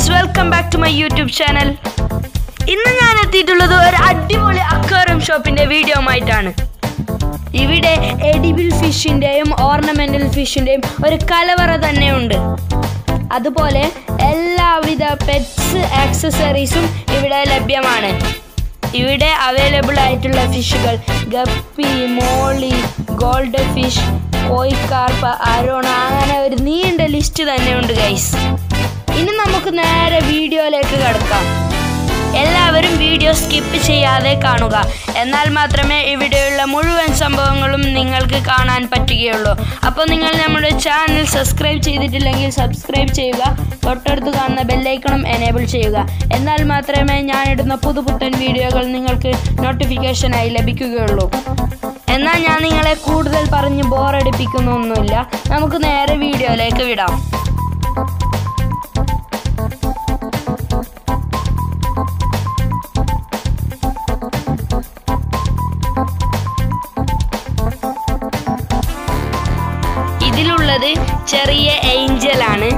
guys welcome back to my YouTube channel ഇന്ന് ഞാൻ എത്തിയിട്ടുള്ളത് ഒരു അടിപൊളി അക്വേറിയം ഷോപ്പിന്റെ വീഡിയോ ആയിട്ടാണ് ഇവിടെ എഡിബിൾ ഫിഷിന്റെയും ഓർണമെന്റൽ ഫിഷിന്റെയും ഒരു കലവറ തന്നെയുണ്ട് അതുപോലെ എല്ലാവിധ പെറ്റ്സ് ആക്സസറീസും ഇവിടെ ലഭ്യമാണ് ഇവിടെ അവൈലബിൾ ആയിട്ടുള്ള ഫിഷുകൾ guppy molly goldfish koi carp അരോണ അങ്ങനെ ഒരു നീണ്ട ലിസ്റ്റ് തന്നെയുണ്ട് ഗൈസ് ഇനി നമുക്ക് നേരെ വീഡിയോയിലേക്ക് കിടക്കാം എല്ലാവരും വീഡിയോ സ്കിപ്പ് ചെയ്യാതെ കാണുക എന്നാൽ മാത്രമേ ഇവിടെയുള്ള മുഴുവൻ സംഭവങ്ങളും നിങ്ങൾക്ക് കാണാൻ പറ്റുകയുള്ളൂ അപ്പോൾ നിങ്ങൾ നമ്മുടെ ചാനൽ സബ്സ്ക്രൈബ് ചെയ്തിട്ടില്ലെങ്കിൽ സബ്സ്ക്രൈബ് ചെയ്യുക തൊട്ടടുത്ത് കാണുന്ന ബെല്ലൈക്കണം എനേബിൾ ചെയ്യുക എന്നാൽ മാത്രമേ ഞാനിടുന്ന പുതുപുത്തൻ വീഡിയോകൾ നിങ്ങൾക്ക് നോട്ടിഫിക്കേഷനായി ലഭിക്കുകയുള്ളൂ എന്നാൽ ഞാൻ നിങ്ങളെ കൂടുതൽ പറഞ്ഞ് ബോറടിപ്പിക്കുന്നൊന്നുമില്ല നമുക്ക് നേരെ വീഡിയോയിലേക്ക് വിടാം ഇതിലുള്ളത് ചെറിയ ഏഞ്ചൽ ആണ്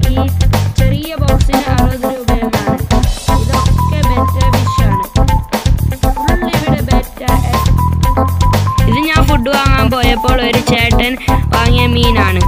ഈ ചെറിയ ബോക്സിന് അറുപത് രൂപയുമാണ് ഇതൊക്കെ ബെറ്റ ഫിഷാണ് ഫുൾ ഇവിടെ ബെറ്റ ഇത് ഞാൻ ഫുഡ് വാങ്ങാൻ പോയപ്പോൾ ഒരു ചേട്ടൻ വാങ്ങിയ മീനാണ്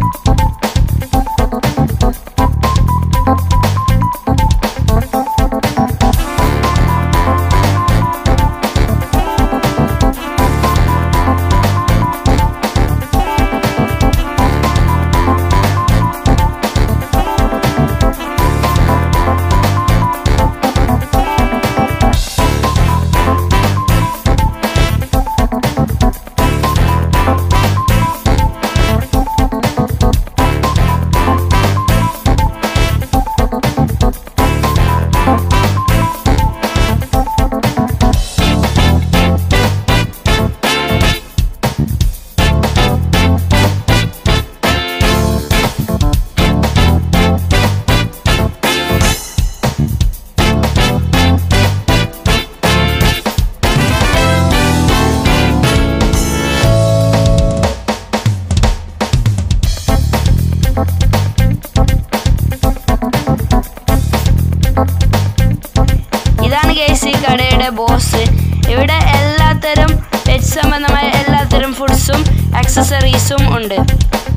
ഇതാണ് കേസ് ഈ കടയുടെ ബോസ് ഇവിടെ എല്ലാത്തരം പെറ്റ് സംബന്ധമായ എല്ലാത്തരം ഫുഡ്സും ആക്സസറീസും ഉണ്ട്